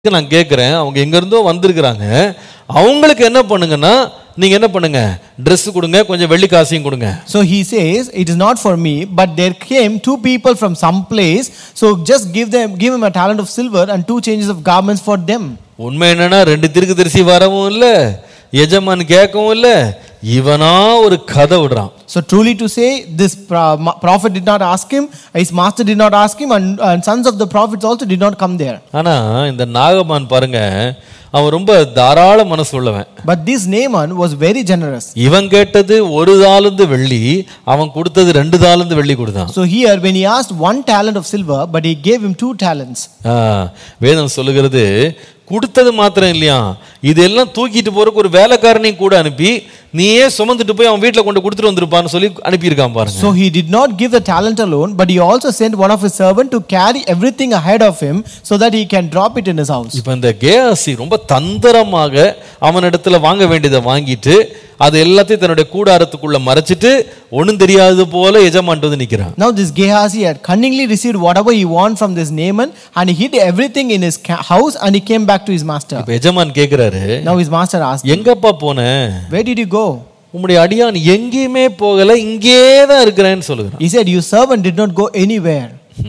நான் கேட்குறேன் அவங்க எங்கேருந்தோ வந்திருக்கிறாங்க அவங்களுக்கு என்ன பண்ணுங்கன்னா நீங்கள் என்ன பண்ணுங்க Dress கொடுங்க கொஞ்சம் வெள்ளி காசையும் கொடுங்க So he says, It is not for me, but there came two people from some place. So just give them give him a talent of silver and two changes of garments for them. உண்மை என்னன்னா ரெண்டு தீர்க்கதரிசி வரவும் இல்லை எஜமான் கேட்கவும் இல்லை இவனா ஒரு கதை விடுறான் So truly to say, this pro- ma- prophet did not ask him, his master did not ask him, and, and sons of the prophets also did not come there. ஆனா இந்த நாகமான் பாருங்க அவன் ரொம்ப தாராள மனசு உள்ளவன் But this Naaman was very generous. இவன் கேட்டது ஒரு தாளுந்து வெள்ளி அவன் கொடுத்தது ரெண்டு தாளுந்து வெள்ளி கொடுத்தான் So here, when he asked one talent of silver, but he gave him two talents. ஆ, வேதம் சொல்லுகிறது கொடுத்தது மாத்திரம் இல்லையா இதெல்லாம் தூக்கிட்டு போறதுக்கு ஒரு வேலைக்காரனையும் கூட அனுப்பி நீயே சுமந்துட்டு போய் அவன் வீட்டில் கொண்டு கொடுத்துட்டு வந்திருப்பான்னு சொல்லி அனுப்பியிருக்கான் பாருங்க So he did not give the talent alone, but he also sent one of his servants to carry everything ahead of him so that he can drop it in his house. இப்போ இந்த கேசி ரொம்ப தந்திரமாக அவனிடத்துல வாங்க வேண்டியதை வாங்கிட்டு அது எல்லாத்தையும் தன்னுடைய கூடாரத்துக்குள்ள மறைச்சிட்டு ஒண்ணும் தெரியாதது போல எஜமான்ட்டு வந்து நிக்கிறான் Now this Gehazi had cunningly received whatever he want from this Naaman and he hid everything in his ca- house and he came back to his master. இப்போ எஜமான் கேட்கிறாரு Now his master asked, எங்கப்பா போன Where did you go? உம்முடைய அடியான் எங்கேயுமே போகல இங்கே தான் இருக்கிறேன்னு சொல்லுகிறான் He said, Your servant did not go anywhere.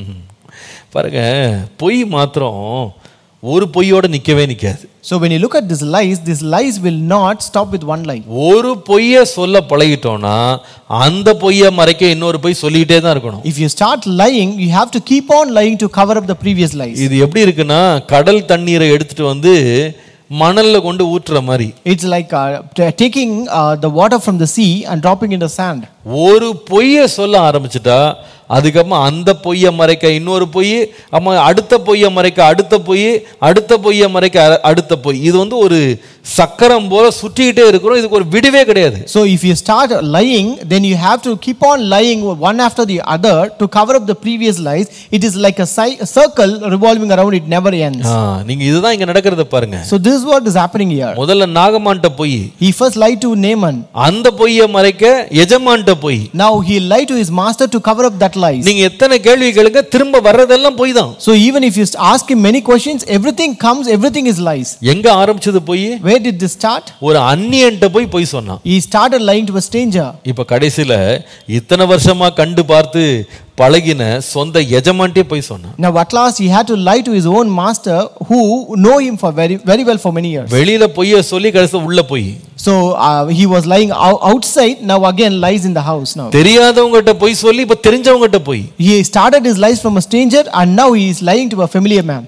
பாருங்க பொய் மாத்திரம் ஒரு பொய்யோட நிக்கவே நிக்காது So when you look at these lies, these lies will not stop with one lie. ஒரு பொய்ய சொல்ல பழகிட்டோம்னா அந்த பொய்யை மறைக்க இன்னொரு பொய் சொல்லிக்கிட்டே தான் இருக்கணும் If you start lying, you have to keep on lying to cover up the previous lies. இது எப்படி இருக்குன்னா கடல் தண்ணீரை எடுத்துட்டு வந்து மணல்ல கொண்டு ஊற்றுற மாதிரி It's like uh, t- taking uh, the water from the sea and dropping in the sand. ஒரு பொய்யை சொல்ல ஆரம்பிச்சிட்டா அதுக்கப்புறமா அந்த பொய்யை மறைக்க இன்னொரு பொய் அம்மா அடுத்த பொய்யை மறைக்க அடுத்த பொய் அடுத்த பொய்யை மறைக்க அ- அடுத்த பொய் இது வந்து ஒரு சக்கரம் போல சுற்றிக்கிட்டே இருக்கிறோம் இதுக்கு ஒரு விடுவே கிடையாது So if you start lying, then you have to keep on lying one after the other to cover up the previous lies. It is like a, ci- a circle revolving around, it never ends. ஆ, நீங்க இதுதான் இங்க நடக்கிறத பாருங்க So this is what is happening here. முதல்ல நாகமான்ட்ட பொய் He first lied to Naaman. அந்த பொய்யை மறைக்க எஜமான்ட்ட பொய் Now he lied to his master to cover up that lies. நீங்க எத்தனை கேள்வி கேளுங்க திரும்ப வர்றதெல்லாம் பொய் தான் So even if you ask him many questions, everything comes, everything is lies. எங்க ஆரம்பிச்சது பொய் Where did this start? ஒரு அந்நியன்ட்ட போய் பொய் சொன்னான் He started lying to a stranger. இப்ப கடைசியில இத்தனை வருஷமா கண்டு பார்த்து பழகின சொந்த எஜமான்ட்டே போய் சொன்னான் Now at last he had to lie to his own master who know him for very very well for many years. வெளியில பொய்ய சொல்லி கடைசி உள்ள போய் So uh, he was lying ou- outside, now again lies in the house now. தெரியாதவங்ககிட்ட பொய் சொல்லி இப்ப தெரிஞ்சவங்ககிட்ட போய் He started his lies from a stranger and now he is lying to a familiar man.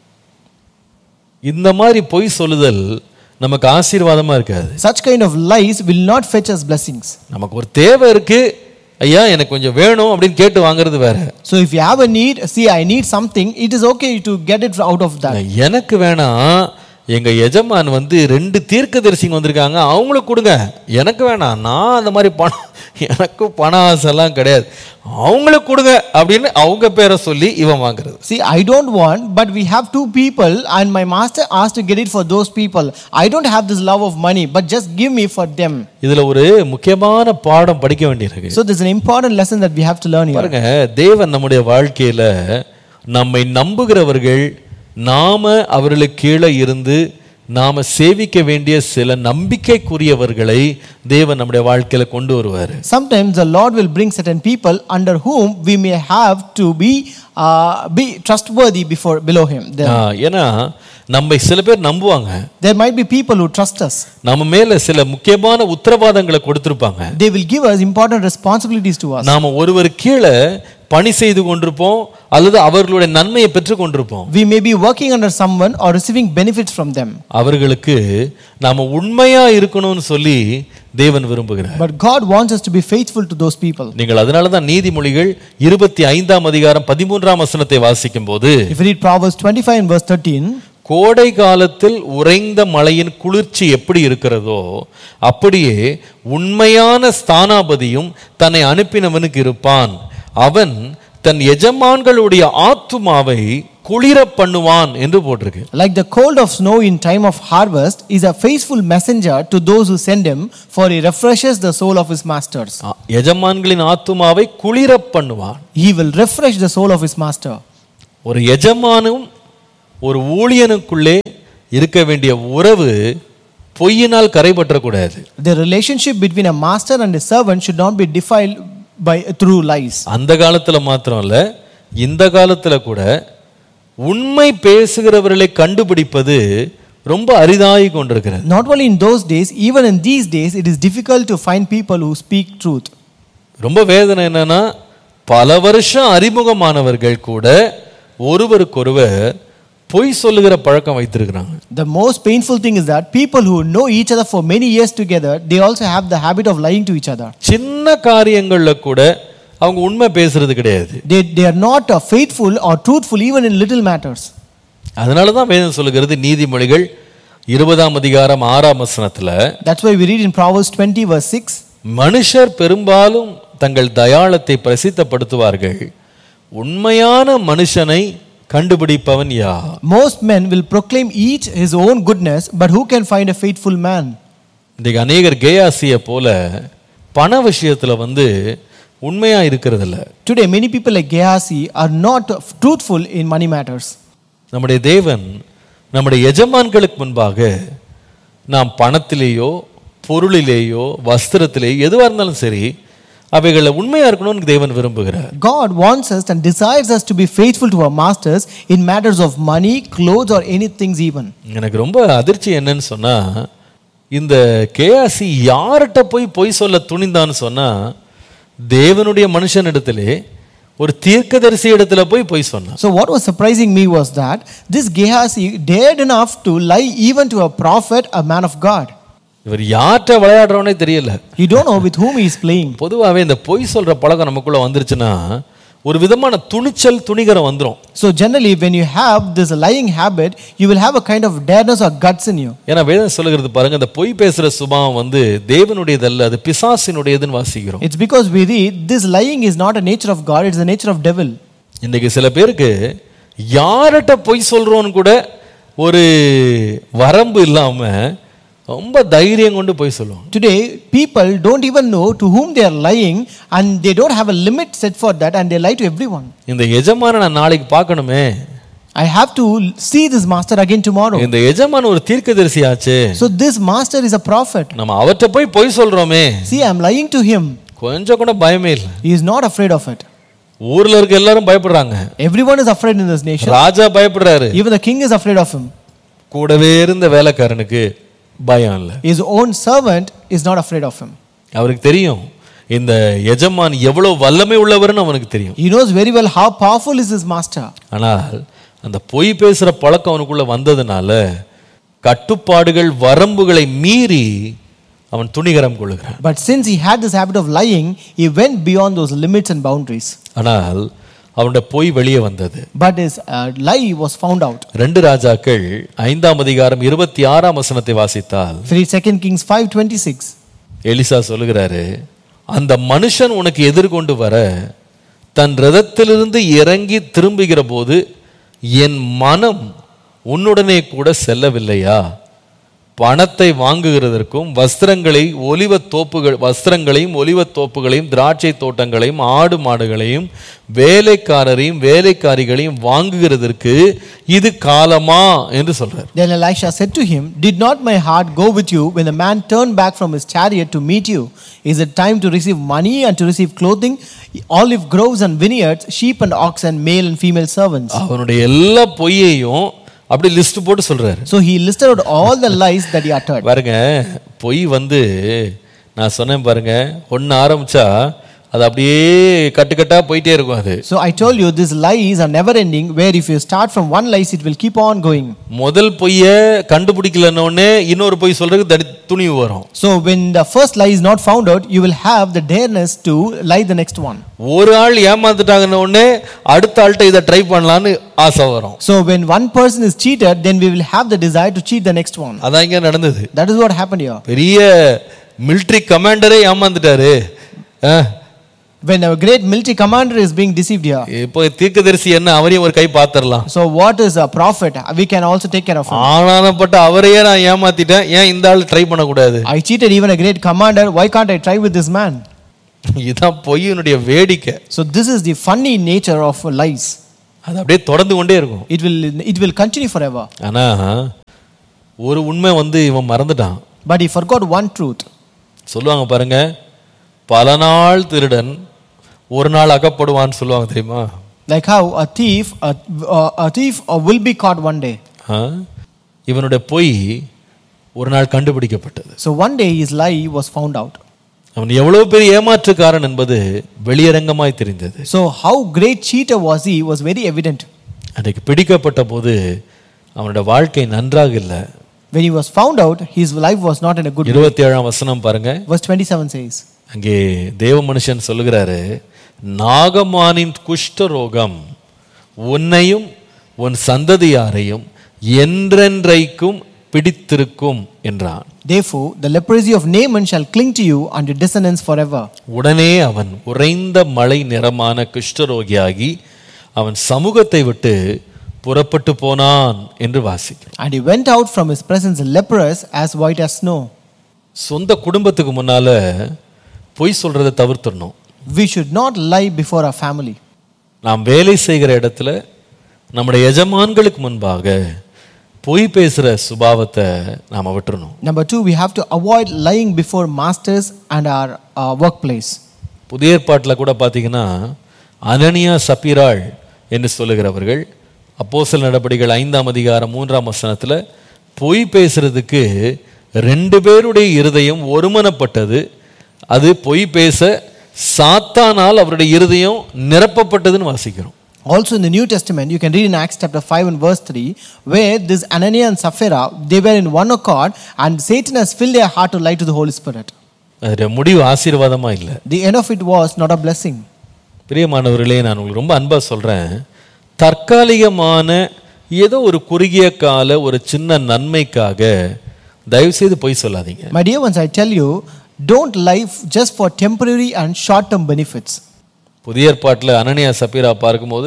இந்த மாதிரி பொய் சொல்லுதல் நமக்கு ஆசீர்வாதமா இருக்காது Such kind of lies will not fetch us blessings. நமக்கு ஒரு தேவை இருக்கு ஐயா எனக்கு கொஞ்சம் வேணும் அப்படின்னு கேட்டு வாங்குறது வேற So if you have a need, see I need something, it is okay to get it out of that. எனக்கு வேணாம் எங்க எஜமான் வந்து ரெண்டு தீர்க்கதரிசிங்க வந்திருக்காங்க அவங்களுக்கு கொடுங்க எனக்கு வேணாம் நான் அந்த மாதிரி பணம் எனக்கு பண ஆசைலாம் கிடையாது அவங்களுக்கு கொடுங்க அப்படின்னு அவங்க பேரை சொல்லி இவன் வாங்குறது See, I don't want, but we have two people, and my master asked to get it for those people. I don't have this love of money, but just give me for them. இதுல ஒரு முக்கியமான பாடம் படிக்க வேண்டியிருக்கு So there's an important lesson that we have to learn here. பாருங்க தேவன் நம்முடைய வாழ்க்கையில நம்மை நம்புகிறவர்கள் நாம அவர்களுக்கு கீழே இருந்து நாம சேவிக்க வேண்டிய சில நம்பிக்கைக்குரியவர்களை தேவன் நம்முடைய வாழ்க்கையில கொண்டு வருவார் Sometimes the Lord will bring certain people under whom we may have to be uh, be trustworthy before below Him. There, ஆ, ஏன்னா நம்ம சில பேர் நம்புவாங்க there might be people who trust us. நம்ம மேல சில முக்கியமான உத்தரவாதங்களை கொடுத்திருப்பாங்க They will give us important responsibilities to us. நாம ஒருவர் கீழே பணி செய்து கொண்டிருப்போம் அல்லது அவர்களுடைய நன்மையை பெற்று கொண்டிருப்போம் We may be working under someone or receiving benefits from them. அவர்களுக்கு நாம உண்மையா இருக்கணும்னு சொல்லி தேவன் விரும்புகிறார் But God wants us to be faithful to those people. நீங்கள் அதனால தான் நீதிமொழிகள் இருபத்தி ஐந்தாம் அதிகாரம் பதிமூன்றாம் வசனத்தை வாசிக்கும் போது If you read Proverbs 25 and verse 13, கோடை காலத்தில் உறைந்த மழையின் குளிர்ச்சி எப்படி இருக்கிறதோ அப்படியே உண்மையான ஸ்தானாபதியும் தன்னை அனுப்பினவனுக்கு இருப்பான் அவன் தன் எஜமான்களுடைய ஆத்துமாவை குளிர பண்ணுவான் என்று போட்டிருக்கு like the cold of snow in time of harvest is a faithful messenger to those who send him, for he refreshes the soul of his masters. ஆ, எஜமான்களின் ஆத்துமாவை குளிர பண்ணுவான் He will refresh the soul of his master. ஒரு எஜமானும் ஒரு ஊழியனுக்குள்ளே இருக்க வேண்டிய உறவு பொய்யினால் கரைபற்றக்கூடாது The relationship between a master and a servant should not be defiled by through lies. அந்த காலத்துல மாத்திரம் இல்ல இந்த காலத்துல கூட உண்மை பேசுகிறவர்களை கண்டுபிடிப்பது ரொம்ப அரிதாகி கொண்டிருக்கிறது Not only in those days, even in these days, it is difficult to find people who speak truth. ரொம்ப வேதனை என்னன்னா பல வருஷம் அறிமுகமானவர்கள் கூட ஒருவருக்கொருவர் பொய் சொல்லுகிற பழக்கம் வைத்திருக்கிறாங்க The most painful thing is that people who know each other for many years together, they also have the habit of lying to each other. சின்ன காரியங்கள்ல கூட அவங்க உண்மை பேசுறது கிடையாது They, they are not uh, faithful or truthful even in little matters. அதனால தான் வேதம் சொல்லுகிறது நீதிமொழிகள் இருபதாம் அதிகாரம் ஆறாம் வசனத்துல That's why we read in Proverbs 20, verse 6 மனுஷர் பெரும்பாலும் தங்கள் தயாளத்தை பிரசித்தப்படுத்துவார்கள் உண்மையான மனுஷனை கண்டுபிடிப்பவன் யா Most men will proclaim each his own goodness, but who can find a faithful man? இன்றைக்கு அநேகர் கேயாசிய போல பண விஷயத்துல வந்து உண்மையா இருக்கிறதில்ல Today, many people like Gehazi are not truthful in money matters. நம்முடைய தேவன் நம்முடைய எஜமான்களுக்கு முன்பாக நாம் பணத்திலேயோ பொருளிலேயோ வஸ்திரத்திலேயோ எதுவாக இருந்தாலும் சரி அவைகளில் உண்மையா இருக்கணும்னு தேவன் விரும்புகிறார் God wants us and desires us to be faithful to our masters in matters of money, clothes, or anything even. எனக்கு ரொம்ப அதிர்ச்சி என்னன்னு சொன்னா இந்த கேஆசி யார்கிட்ட போய் பொய் சொல்ல துணிந்தான்னு சொன்னா தேவனுடைய மனுஷனிடத்திலே ஒரு தீர்க்கதரிசி இடத்துல போய் பொய் சொன்னான் So, what was surprising me was that this Gehazi dared enough to lie even to a prophet, a man of God. இவர் யார்கிட்ட விளையாடுறவனே தெரியல You don't know with whom he is playing. பொதுவாகவே இந்த பொய் சொல்ற பழக்கம் நமக்குள்ள வந்துருச்சுன்னா ஒரு விதமான துணிச்சல் துணிகரம் வந்துடும் So, generally, when you have this lying habit, you will have a kind of dareness or guts in you. ஏன்னா வேதம் சொல்லுகிறது பாருங்க இந்த பொய் பேசுற சுபாவம் வந்து தேவனுடையதல்ல அது பிசாசினுடையதுன்னு வாசிக்கிறோம் It's because we read this lying is not a nature of God, it's the nature of devil. இன்னைக்கு சில பேருக்கு யார்கிட்ட பொய் சொல்றோன்னு கூட ஒரு வரம்பு இல்லாம ரொம்ப தைரியம் கொண்டு பொய் சொல்லுவாங்க Today, people don't even know to whom they are lying and they don't have a limit set for that and they lie to everyone. இந்த எஜமான நான் நாளைக்கு பார்க்கணுமே I have to see this master again tomorrow. இந்த எஜமான் ஒரு தீர்க்கதரிசி ஆச்சு So, this master is a prophet. நம்ம அவர்கிட்ட போய் பொய் சொல்றோமே See, I'm lying to him. கொஞ்சம் கூட பயமே இல்லை He is not afraid of it. ஊர்ல இருக்க எல்லாரும் பயப்படுறாங்க Everyone is afraid in this nation. Raja பயப்படுறாரு Even the king is afraid of him. கூடவே இருந்த வேலைக்காரனுக்கு பயம் இல்லை His own servant is not afraid of him. அவருக்கு தெரியும் இந்த எஜமான் எவ்வளவு வல்லமை உள்ளவர்னு அவனுக்கு தெரியும் He knows very well how powerful is his master. ஆனால் அந்த பொய் பேசுற பழக்கம் அவனுக்குள்ள வந்ததுனால கட்டுப்பாடுகள் வரம்புகளை மீறி அவன் துணிகரம் கொள்ளுகிறான் But since he had this habit of lying, he went beyond those limits and boundaries. ஆனால் அவனுடைய பொய் வெளியே வந்தது But his uh, lie was found out. ரெண்டு ராஜாக்கள் ஐந்தாம் அதிகாரம் இருபத்தி ஆறாம் வசனத்தை வாசித்தால் If you read 2 Kings 5.26, Elisha சொல்லுகிறாரு அந்த மனுஷன் உனக்கு எதிர்கொண்டு வர தன் ரதத்திலிருந்து இறங்கி திரும்புகிற போது என் மனம் உன்னுடனே கூட செல்லவில்லையா பணத்தை வாங்குகிறதற்கும் வஸ்திரங்களை ஒலிவத் தோப்புகள் வஸ்திரங்களையும் ஒலிவத் தோப்புகளையும் திராட்சை தோட்டங்களையும் ஆடு மாடுகளையும் வேலைக்காரரையும் வேலைக்காரிகளையும் வாங்குகிறதற்கு இது காலமா என்று சொல்றார் Then Elisha said to him, Did not my heart go with you when the man turned back from his chariot to meet you? Is it time to receive money and to receive clothing, olive groves and vineyards, sheep and oxen, male and female servants? அவனுடைய எல்லா பொய்யையும் அப்படி list போட்டு சொல்றாரு So he listed out all the lies that he uttered. பாருங்க பொய் வந்து நான் சொன்னேன் பாருங்க ஒன்று ஆரம்பிச்சா அது அப்படியே கட்டுக்கட்டா போயிட்டே இருக்கும் அது So I told you these lies are never ending, where if you start from one lies, it will keep on going. முதல் பொய்ய கண்டுபிடிக்கலன்ன உடனே இன்னொரு பொய் சொல்றதுக்கு தடி துணிவு வரும் So when the first lie is not found out, you will have the dareness to lie the next one. ஒரு ஆள் ஏமாந்துட்டாங்கன்ன உடனே அடுத்த ஆள்கிட்ட இதை ட்ரை பண்ணலான்னு ஆசை வரும் So when one person is cheated, then we will have the desire to cheat the next one. அதான் இங்க நடந்தது That is what happened here. பெரிய மிலிட்ரி கமாண்டரே ஏமாந்துட்டாரு ah, When a great military commander is being deceived here. இப்போ தீர்க்கதரிசி என்ன அவரையும் ஒரு கை பார்த்துடலாம் So what is a prophet? We can also take care of him. ஆனானப்பட்ட அவரையே நான் ஏமாத்திட்டேன் ஏன் இந்த ஆள் ட்ரை பண்ணக்கூடாது I cheated even a great commander. Why can't I try with this man? இதுதான் பொய்யினுடைய வேடிக்கை So this is the funny nature of lies. அது அப்படியே தொடர்ந்து கொண்டே இருக்கும் It will, it will continue forever. ஆனா ஒரு உண்மை வந்து இவன் மறந்துட்டான் But he forgot one truth. சொல்லுவாங்க பாருங்க பல நாள் திருடன் ஒரு நாள் அகப்படுவான்னு சொல்லுவாங்க தெரியுமா Like how a thief, a, a, a thief uh, will be caught one day. ஆ? இவனுடைய பொய் ஒரு நாள் கண்டுபிடிக்கப்பட்டது So one day his lie was found out. அவன் எவ்வளவு பெரிய ஏமாற்றுக்காரன் என்பது வெளியரங்கமாய் தெரிந்தது So how great cheater was he was very evident. அன்றைக்கு பிடிக்கப்பட்ட போது அவனுடைய வாழ்க்கை நன்றாக இல்லை When he was found out, his life was not in a good way. இருபத்தி ஏழாம் வசனம் பாருங்க Verse 27 says, அங்கே தேவ மனுஷன் சொல்லுகிறாரு நாகமானின் குஷ்ட ரோகம் உன்னையும் உன் சந்ததியாரையும் என்றென்றைக்கும் பிடித்திருக்கும் என்றான் Therefore, the leprosy of Naaman shall cling to you and your descendants forever. உடனே அவன் உறைந்த மலை நிறமான குஷ்டரோகியாகி அவன் சமூகத்தை விட்டு புறப்பட்டு போனான் என்று வாசிக்கிறோம் And he went out from his presence leprous as white as snow. சொந்த குடும்பத்துக்கு முன்னால பொய் சொல்றதை தவிர்த்துடணும் We should not lie before our family. நாம் வேலை செய்கிற இடத்துல நம்முடைய எஜமான்களுக்கு முன்பாக பொய் பேசுற சுபாவத்தை நாம் விட்டுறணும் Number two, we have to avoid lying before masters and our uh, workplace. புதிய ஏற்பாட்டில் கூட பார்த்தீங்கன்னா அனனியா சப்பீராள் என்று சொல்லுகிறவர்கள் அப்போஸ்தலர் நடபடிகள் ஐந்தாம் அதிகாரம் மூன்றாம் வசனத்தில் பொய் பேசுறதுக்கு ரெண்டு பேருடைய இருதயம் ஒருமனப்பட்டது அது பொய் பேச சாத்தானால் அவருடைய இருதயம் நிரப்பப்பட்டதுன்னு வாசிக்கிறோம் Also in the New Testament, you can read in Acts chapter 5 and verse 3, where this Ananias and Sapphira, they were in one accord, and Satan has filled their heart to lie to the Holy Spirit. அதோட முடிவு ஆசீர்வாதமா இல்லை The end of it was not a blessing. பிரியமானவர்களே நான் உங்களுக்கு ரொம்ப அன்பா சொல்றேன் தற்காலிகமான ஏதோ ஒரு குறுகிய கால ஒரு சின்ன நன்மைக்காக தயவு செய்து பொய் சொல்லாதீங்க My dear ones, I tell you, don't lie f- just for temporary and short term benefits. புதிய ஏற்பாட்டில் அனனியா சப்பீரா பார்க்கும்போது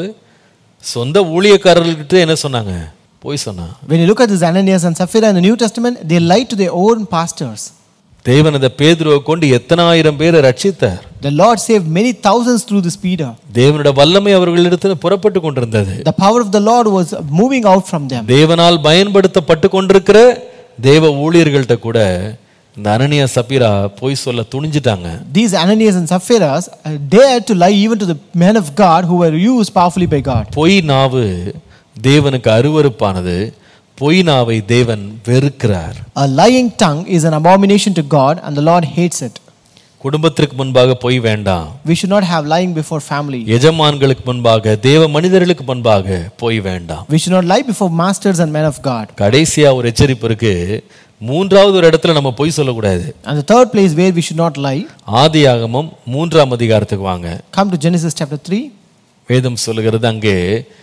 சொந்த ஊழியக்காரர்கள்கிட்ட என்ன சொன்னாங்க பொய் சொன்னா When you look at this Ananias and Sapphira in the New Testament, they lied to their own pastors. தேவன் அந்த பேதுருவை கொண்டு எத்தனாயிரம் பேரை ரட்சித்தார் The Lord saved many thousands through this Peter. தேவனுடைய வல்லமை அவர்களிடத்தில் புறப்பட்டு கொண்டிருந்தது The power of the Lord was moving out from them. தேவனால் பயன்படுத்தப்பட்டு கொண்டிருக்கிற தேவ ஊழியர்கள்ட்ட கூட இந்த அனனியா சப்பீரா பொய் சொல்ல துணிஞ்சிட்டாங்க These Ananias and Sapphira uh, dared to lie even to the men of God who were used powerfully by God. பொய் நாவு தேவனுக்கு அருவருப்பானது பொய் நாவை தேவன் வெறுக்கிறார் A lying tongue is an abomination to God and the Lord hates it. குடும்பத்திற்கு முன்பாக பொய் வேண்டாம் We should not have lying before family. எஜமான்களுக்கு முன்பாக தேவ மனிதர்களுக்கு முன்பாக பொய் வேண்டாம் We should not lie before masters and men of God. கடைசியா ஒரு எச்சரிப்பு இருக்கு மூன்றாவது ஒரு இடத்துல நம்ம பொய் சொல்லக்கூடாது And the third place where we should not lie, ஆதியாகமம் மூன்றாம் அதிகாரத்துக்கு வாங்க come to Genesis chapter 3. வேதம் சொல்லுகிறது அங்கே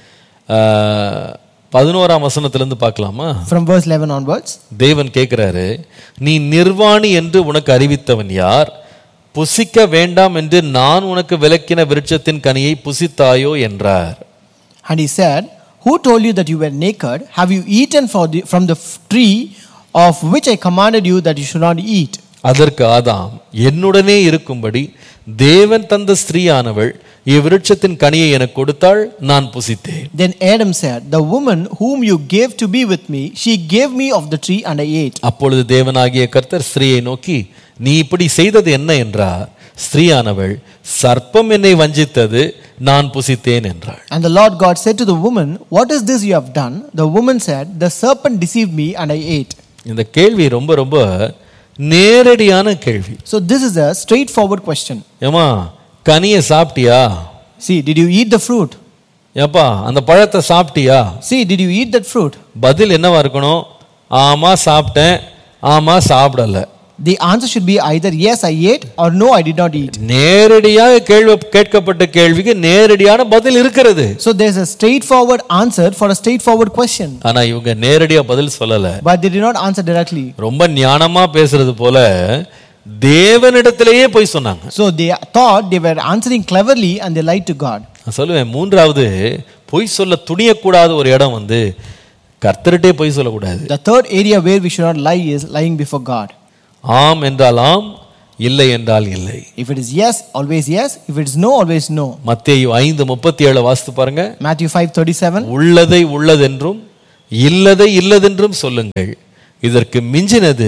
ஆஹ், பதினோராம் வசனத்திலிருந்து பார்க்கலாமா From verse 11 onwards. தேவன் கேட்கிறாரு நீ நிர்வாணி என்று உனக்கு அறிவித்தவன் யார் புசிக்க வேண்டாம் என்று நான் உனக்கு விலக்கின விருட்சத்தின் கனியை புசித்தாயோ என்றார் And he said, Who told you that you were naked? Have you eaten for the, from the f- tree of which I commanded you that you should not eat? அதற்கு ஆதாம் என்னுடனே இருக்கும்படி தேவன் தந்த ஸ்திரீயானவள் இவ்விருட்சத்தின் கனியை எனக்கு கொடுத்தாள் நான் புசித்தேன் Then Adam said, The woman whom you gave to be with me, she gave me of the tree and I ate. அப்பொழுது தேவனாகிய கர்த்தர் ஸ்திரீயை நோக்கி நீ இப்படி செய்தது என்ன என்றார் ஸ்திரீயானவள் சர்ப்பம் என்னை வஞ்சித்தது நான் புசித்தேன் என்றாள் And the Lord God said to the woman, What is this you have done? The woman said, The serpent deceived me and I ate. இந்த கேள்வி ரொம்ப ரொம்ப நேரடியான கேள்வி So this is a straightforward question. ஏமா கனியை சாப்பிட்டியா See, did you eat the fruit? ஏப்பா அந்த பழத்தை சாப்பிட்டியா See, did you eat that fruit? பதில் என்னவா இருக்கணும் ஆமா சாப்பிட்டேன் ஆமா சாப்பிடல The answer should be either yes, I ate, or no, I did not eat. நேரடியாக கேள்வி கேட்கப்பட்ட கேள்விக்கு நேரடியான பதில் இருக்கிறது So there's a straightforward answer for a straightforward question. ஆனா இவங்க நேரடியா பதில் சொல்லல But they did not answer directly. ரொம்ப ஞானமா பேசுறது போல தேவனிடத்திலேயே போய் சொன்னாங்க So they thought they were answering cleverly and they lied to God. நான் சொல்லுவேன் மூன்றாவது பொய் சொல்ல துணியக்கூடாத ஒரு இடம் வந்து கர்த்தர்கிட்டே பொய் சொல்லக்கூடாது The third area where we should not lie is lying before God. ஆம் என்றால் ஆம் இல்லை என்றால் இல்லை If it is yes, always yes. If it is no, always no. மத்தேயு ஐந்து முப்பத்தி ஏழு வாசித்து பாருங்க Matthew 5:37. உள்ளதை உள்ளதென்றும் இல்லதை இல்லதென்றும் சொல்லுங்கள் இதற்கு மிஞ்சினது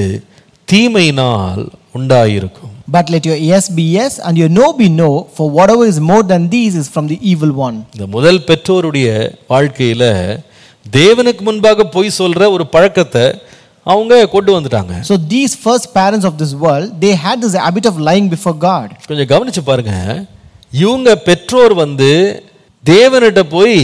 தீமையினால் உண்டாயிருக்கும் But let your yes be yes and your no be no, for whatever is more than these is from the evil one. இந்த முதல் பெற்றோருடைய வாழ்க்கையில தேவனுக்கு முன்பாக பொய் சொல்ற ஒரு பழக்கத்தை அவங்க கொண்டு வந்துட்டாங்க So these first parents of this world, they had this habit of lying before God. கொஞ்சம் கவனிச்சு பாருங்க இவங்க பெற்றோர் வந்து தேவனிட்ட போய்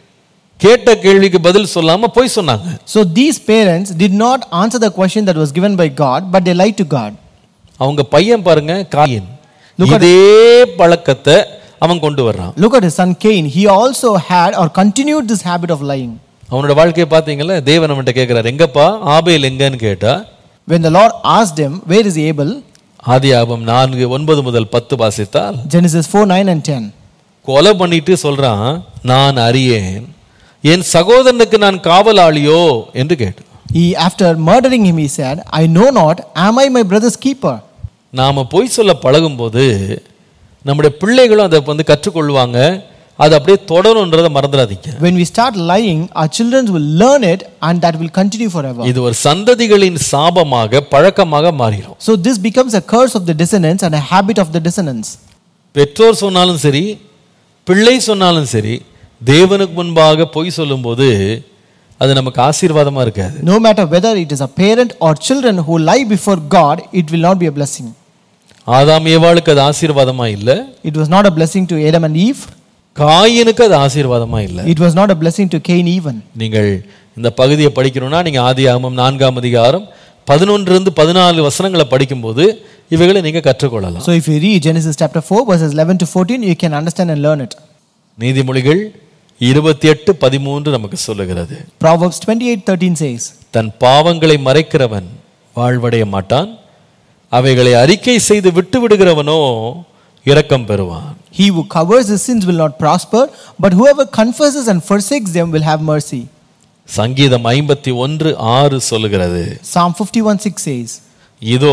கேட்ட கேள்விக்கு பதில் சொல்லாம பொய் சொன்னாங்க So these parents did not answer the question that was given by God, but they lied to God. அவங்க பையன் பாருங்க காயின் Look at- இதே பழக்கத்தை அவன் கொண்டு வர்றான் Look at his son Cain. He also had or continued this habit of lying. அவனோட வாழ்க்கையை பார்த்தீங்கல்ல தேவன் அவன்கிட்ட கேட்கிறார் எங்கப்பா ஆபேல் எங்கன்னு கேட்டா When the Lord asked him, Where is Abel? ஆதி ஆபம் நான்கு ஒன்பது முதல் பத்து வாசித்தால் Genesis 4 9 and 10. கொலை பண்ணிட்டு சொல்றான் நான் அறியேன் என் சகோதரனுக்கு நான் காவலாளியோ என்று கேட்டான் He, after murdering him, he said, I know not, am I my brother's keeper? நாம பொய் சொல்ல பழகும்போது நம்முடைய பிள்ளைகளும் அதை வந்து கற்றுக்கொள்வாங்க அது அப்படியே தொடரும்ன்றதை மறந்துடாதீங்க When we start lying, our children will learn it and that will continue forever. இது ஒரு சந்ததிகளின் சாபமாக பழக்கமாக மாறிடும் So this becomes a curse of the dissonance and a habit of the dissonance. பெற்றோர் சொன்னாலும் சரி பிள்ளை சொன்னாலும் சரி தேவனுக்கு முன்பாக பொய் சொல்லும்போது அது நமக்கு ஆசீர்வாதமா இருக்காது No matter whether it is a parent or children who lie before God, it will not be a blessing. ஆதாம் ஏவாளுக்கு அது ஆசீர்வாதமா இல்ல It was not a blessing to Adam and Eve. காயினுக்கு அது ஆசீர்வாதமா இல்ல It was not a blessing to Cain even. நீங்கள் இந்த பகுதியை படிக்கணும்னா நீங்க ஆதி ஆகமம் நான்காம் அதிகாரம் பதினொன்றிலிருந்து பதினாலு வசனங்களை படிக்கும்போது இவைகளை நீங்க கற்றுக்கொள்ளலாம் So if you read Genesis chapter 4 verses 11 to 14, you can understand and learn it. நீதிமொழிகள் இருபத்தி எட்டு பதிமூன்று நமக்கு சொல்லுகிறது Proverbs 28:13 says, தன் பாவங்களை மறைக்கிறவன் வாழ்வடைய மாட்டான் அவைகளை அறிக்கை செய்து விட்டு விடுகிறவனோ இரக்கம் பெறுவான் He who covers his sins will not prosper, but whoever confesses and forsakes them will have mercy. சங்கீதம் ஐம்பத்தி ஒன்று ஆறு சொல்லுகிறது Psalm 51:6 says, இதோ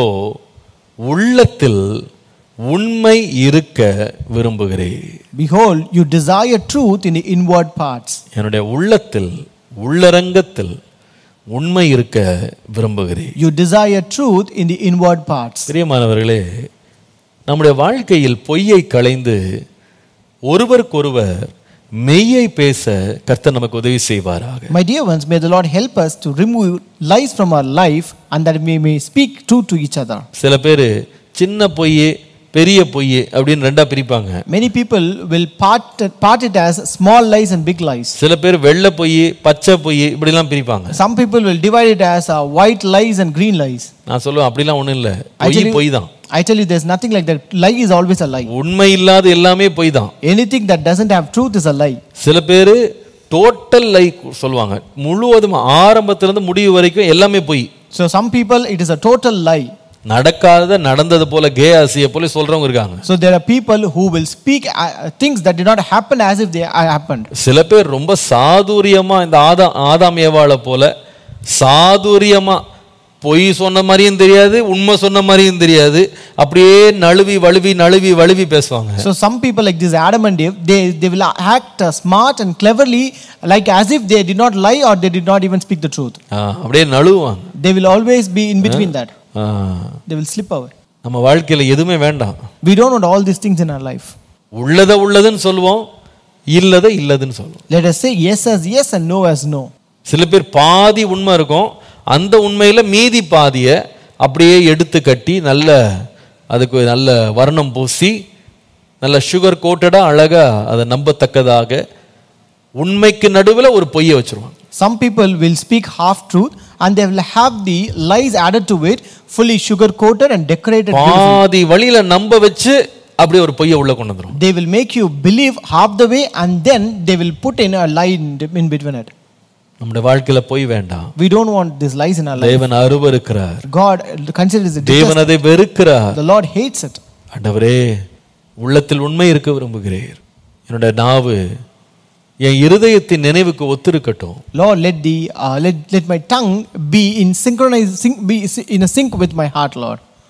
உள்ளத்தில் உண்மை இருக்க விரும்புகிறேன் Behold, you desire truth in the inward parts. என்னுடைய உள்ளத்தில் உள்ளரங்கத்தில் உண்மை இருக்க விரும்புகிறேன் You desire truth in the inward parts. பிரியமானவர்களே நம்முடைய வாழ்க்கையில் பொய்யை களைந்து ஒருவருக்கொருவர் மெய்யை பேச கர்த்தர் நமக்கு உதவி செய்வாராக My dear ones, may the Lord help us to remove lies from our life and that we may speak truth to each other. சில பேர் சின்ன பொய்யே பெரிய பொய்யே அப்படின்னு ரெண்டா பிரிப்பாங்க Many people will part, part it as small lies and big lies. சில பேர் வெள்ளை பொய் பச்சை பொய் இப்படிலாம் பிரிப்பாங்க Some people will divide it as uh, white lies and green lies. நான் சொல்லுவேன் அப்படிலாம் ஒண்ணும் இல்லை I பொய் tell you- பொய் தான் I tell you, there's nothing like that. Lie is always a lie. உண்மை இல்லாத எல்லாமே பொய் தான் Anything that doesn't have truth is a lie. சில பேர் டோட்டல் லை சொல்லுவாங்க முழுவதும் ஆரம்பத்திலிருந்து முடிவு வரைக்கும் எல்லாமே பொய் So some people, it is a total lie. நடக்காத நடந்தது போல கே ஆசிய போல சொல்றவங்க இருக்காங்க So there are people who will speak uh, things that did not happen as if they uh, happened. சில பேர் ரொம்ப சாதுரியமா இந்த ஆதா ஆதாம் ஏவாளை போல சாதுரியமா பொய் சொன்ன மாதிரியும் தெரியாது உண்மை சொன்ன மாதிரியும் தெரியாது அப்படியே நழுவி வழுவி நழுவி வழுவி பேசுவாங்க So some people like this Adam and Eve, they, they will act uh, smart and cleverly like as if they did not lie or they did not even speak the truth. ஆ, அப்படியே நழுவுவாங்க They will always be in between that. Ah, They will slip away. நம்ம வாழ்க்கையில எதுவுமே வேண்டாம் We don't want all these things in our life. உள்ளத உள்ளதுன்னு சொல்லுவோம் இல்லத இல்லதுன்னு சொல்லுவோம் Let us say yes as yes and no as no. சில பேர் பாதி உண்மை இருக்கும் அந்த உண்மையில மீதி பாதியை அப்படியே எடுத்து கட்டி நல்ல அதுக்கு நல்ல வர்ணம் பூசி நல்ல சுகர் கோட்டடா அழகா அதை நம்பத்தக்கதாக உண்மைக்கு நடுவில் ஒரு பொய்யை வச்சிருவாங்க Some people will speak half truth and they will have the lies added to it, fully sugar coated and decorated. beautifully. பாதி வழியில நம்ப வச்சு அப்படியே ஒரு பொய்யை உள்ள கொண்டு வந்துரும் They will make you believe half the way and then they will put in a lie in, in between it. நம்முடைய வாழ்க்கையில பொய் வேண்டாம் We don't want these lies in our life. தேவன் அருவருக்கிறார் God considers it. தேவன் அதை வெறுக்கிறார் The Lord hates it. ஆண்டவரே உள்ளத்தில் உண்மை இருக்க விரும்புகிறீர் என்னோட நாவு என் இருதயத்தின் நினைவுக்கு ஒத்திருக்கட்டும் Lord, let the uh, let, let my tongue be in synchronize sync, be in a sync with my heart, Lord.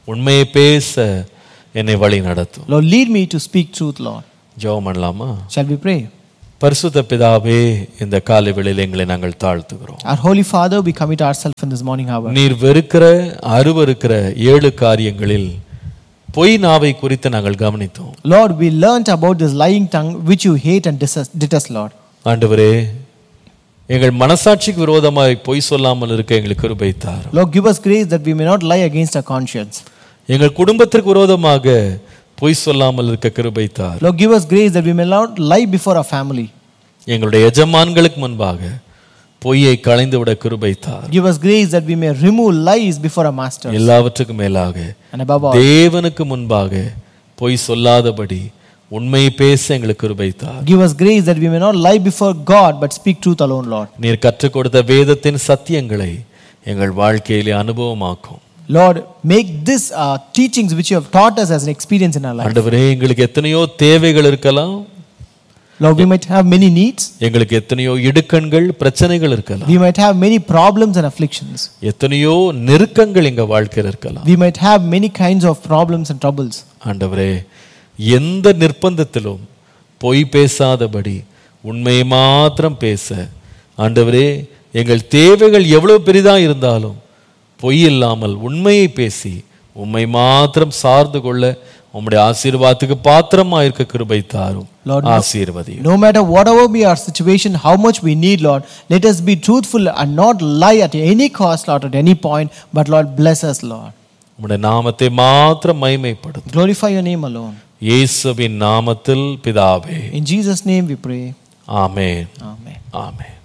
உண்மையை பேச என்னை வழி நடத்தும் Lord, lead me to speak truth, Lord. ஜெபம் பண்ணலாமா Shall we pray? பரிசுத்த பிதாவே இந்த காலை வேளையில் எங்களை நாங்கள் தாழ்த்துகிறோம் Our Holy Father, we commit ourselves in this morning hour. நீர் வெறுக்கிற அருவருக்கிற ஏழு காரியங்களில் பொய் நாவை குறித்து நாங்கள் கவனித்தோம் Lord, we learnt about this lying tongue which you hate and dis- detest, Lord. ஆண்டவரே எங்கள் மனசாட்சிக்கு விரோதமாய் பொய் சொல்லாமல் இருக்க எங்களுக்கு கிருபை தாரும் Lord, give us grace that we may not lie against our conscience. எங்கள் குடும்பத்திற்கு விரோதமாக பொய் சொல்லாமல் இருக்க கிருபை தார் Lord, give us grace that we may not lie before our family. எங்களுடைய எஜமான்களுக்கு முன்பாக பொய்யை களைந்து விட கிருபை தார் Give us grace that we may remove lies before our master. எல்லாவற்றுக்கும் மேலாக And above all, தேவனுக்கு முன்பாக பொய் சொல்லாதபடி உண்மையை பேச எங்களுக்கு கிருபை தார் give us grace that we may not lie before God but speak truth alone, Lord. நீர் கற்றுக் கொடுத்த வேதத்தின் சத்தியங்களை எங்கள் வாழ்க்கையிலே அனுபவமாக்கும் Lord, make this uh, teachings which you have taught us as an experience in our life. ஆண்டவரே எங்களுக்கு எத்தனையோ தேவைகள் இருக்கலாம் Lord, we might have many needs. எங்களுக்கு எத்தனையோ இடுக்கண்கள் பிரச்சனைகள் இருக்கலாம் We might have many problems and afflictions. எத்தனையோ நெருக்கங்கள் எங்க வாழ்க்கையில் இருக்கலாம் We might have many kinds of problems and troubles. ஆண்டவரே எந்த நிர்பந்தத்திலும் பொய் பேசாதபடி உண்மையை மாத்திரம் பேச ஆண்டவரே எங்கள் தேவைகள் எவ்வளவு பெரிதா இருந்தாலும் பொய் இல்லாமல் உண்மையை பேசி உண்மை மாத்திரம் சார்ந்து கொள்ள உம்முடைய ஆசீர்வாதத்துக்கு பாத்திரமா இருக்க கிருபை தாரும் Lord, ஆசீர்வதியும் No matter whatever be our situation, how much we need, Lord, let us be truthful and not lie at any cost, Lord, at any point, but Lord, bless us, Lord. உம்முடைய நாமத்தை மாத்திரம் மைமைப்படுத்தும் Glorify your name alone. இயேசுவின் நாமத்தில் பிதாவே In Jesus' name we pray. Amen Amen. Amen